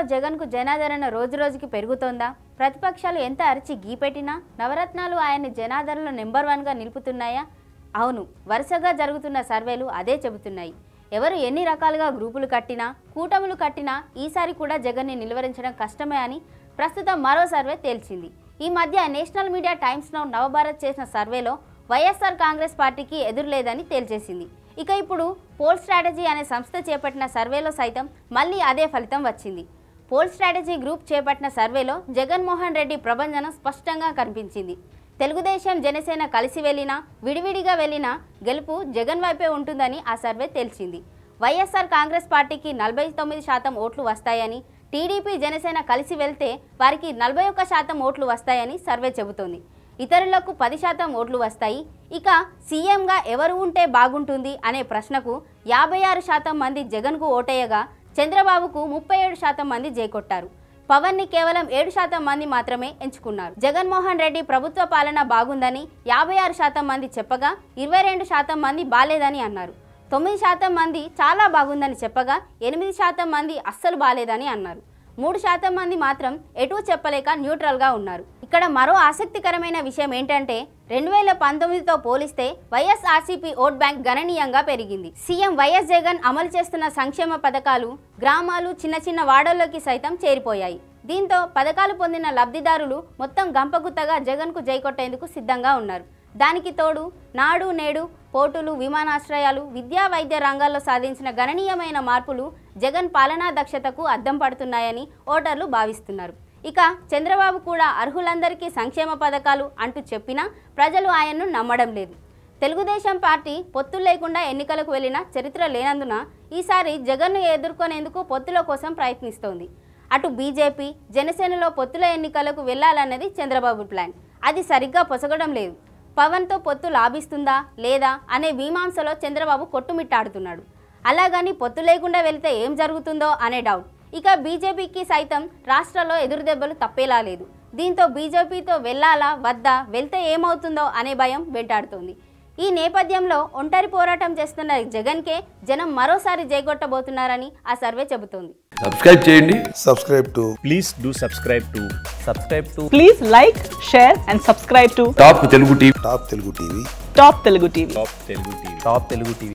జగన్కు జనాదరణ రోజురోజుకి పెరుగుతోందా ప్రతిపక్షాలు ఎంత అరిచి గీపెట్టినా నవరత్నాలు ఆయన్ని జనాదరణలో నెంబర్ వన్గా నిలుపుతున్నాయా అవును వరుసగా జరుగుతున్న సర్వేలు అదే చెబుతున్నాయి ఎవరు ఎన్ని రకాలుగా గ్రూపులు కట్టినా కూటములు కట్టినా ఈసారి కూడా జగన్ని నిలువరించడం కష్టమే అని ప్రస్తుతం మరో సర్వే తేల్చింది ఈ మధ్య national media Times Now Navbharat చేసిన సర్వేలో వైఎస్ఆర్ కాంగ్రెస్ పార్టీకి ఎదురులేదని తేల్చేసింది ఇక ఇప్పుడు పోల్ స్ట్రాటజీ అనే సంస్థ చేపట్టిన సర్వేలో సైతం మళ్ళీ అదే ఫలితం వచ్చింది పోల్ స్ట్రాటజీ గ్రూప్ చేపట్టిన సర్వేలో జగన్మోహన్ రెడ్డి ప్రభంజనం స్పష్టంగా కనిపించింది తెలుగుదేశం జనసేన కలిసి వెళ్ళినా విడివిడిగా వెళ్ళినా గెలుపు జగన్ వైపే ఉంటుందని ఆ సర్వే తేల్చింది వైఎస్ఆర్ కాంగ్రెస్ పార్టీకి నలభై తొమ్మిది శాతం ఓట్లు వస్తాయని టీడీపీ జనసేన కలిసి వెళ్తే వారికి నలభై ఒక్క శాతం ఓట్లు వస్తాయని సర్వే చెబుతోంది ఇతరులకు పది శాతం ఓట్లు వస్తాయి ఇక సీఎంగా ఎవరు ఉంటే బాగుంటుంది అనే ప్రశ్నకు యాభై ఆరు శాతం మంది జగన్కు ఓటేయగా చంద్రబాబుకు ముప్పై ఏడు శాతం మంది జైకొట్టారు పవన్ని కేవలం ఏడు శాతం మంది మాత్రమే ఎంచుకున్నారు జగన్మోహన్ రెడ్డి ప్రభుత్వ పాలన బాగుందని యాభై ఆరు శాతం మంది చెప్పగా ఇరవై రెండు శాతం మంది బాలేదని అన్నారు తొమ్మిది శాతం మంది చాలా బాగుందని చెప్పగా ఎనిమిది శాతం మంది అస్సలు బాలేదని అన్నారు మూడు శాతం మంది మాత్రం ఎటూ చెప్పలేక న్యూట్రల్గా ఉన్నారు ఇక్కడ మరో ఆసక్తికరమైన విషయం ఏంటంటే రెండు వేల పంతొమ్మిదితో పోలిస్తే వైఎస్ఆర్సీపీ ఓట్ బ్యాంక్ గణనీయంగా పెరిగింది సీఎం వైఎస్ జగన్ అమలు చేస్తున్న సంక్షేమ పథకాలు గ్రామాలు చిన్న చిన్న వాడల్లోకి సైతం చేరిపోయాయి దీంతో పథకాలు పొందిన లబ్ధిదారులు మొత్తం గంపగుత్తగా జగన్కు జైకొట్టేందుకు సిద్ధంగా ఉన్నారు దానికి తోడు నాడు నేడు పోర్టులు విమానాశ్రయాలు విద్యా వైద్య రంగాల్లో సాధించిన గణనీయమైన మార్పులు జగన్ పాలనా దక్షతకు అద్దం పడుతున్నాయని ఓటర్లు భావిస్తున్నారు ఇక చంద్రబాబు కూడా అర్హులందరికీ సంక్షేమ పథకాలు అంటూ చెప్పినా ప్రజలు ఆయన్ను నమ్మడం లేదు తెలుగుదేశం పార్టీ పొత్తులు లేకుండా ఎన్నికలకు వెళ్లిన చరిత్ర లేనందున ఈసారి జగన్ను ఎదుర్కొనేందుకు పొత్తుల కోసం ప్రయత్నిస్తోంది అటు బీజేపీ జనసేనలో పొత్తుల ఎన్నికలకు వెళ్లాలన్నది చంద్రబాబు ప్లాన్ అది సరిగ్గా పొసగడం లేదు పవన్తో పొత్తు లాభిస్తుందా లేదా అనే మీమాంసలో చంద్రబాబు కొట్టుమిట్టాడుతున్నాడు అలాగని పొత్తు లేకుండా వెళ్తే ఏం జరుగుతుందో అనే డౌట్ ఇక బీజేపీకి సైతం రాష్ట్రంలో ఎదురుదెబ్బలు తప్పేలా లేదు దీంతో బీజేపీతో వెళ్ళాలా వద్దా వెళ్తే ఏమవుతుందో అనే భయం వెంటాడుతోంది ఈ నేపథ్యంలో ఒంటరి పోరాటం చేస్తున్న జగన్కే జనం మరోసారి జైగొట్టబోతున్నారని ఆ సర్వే చెబుతోంది సబ్స్క్రైబ్ చేయండి subscribe to please do subscribe to subscribe to Please like, share, and subscribe to top Telugu TV Top Telugu TV. Top Telugu TV. top telugu tv top telugu tv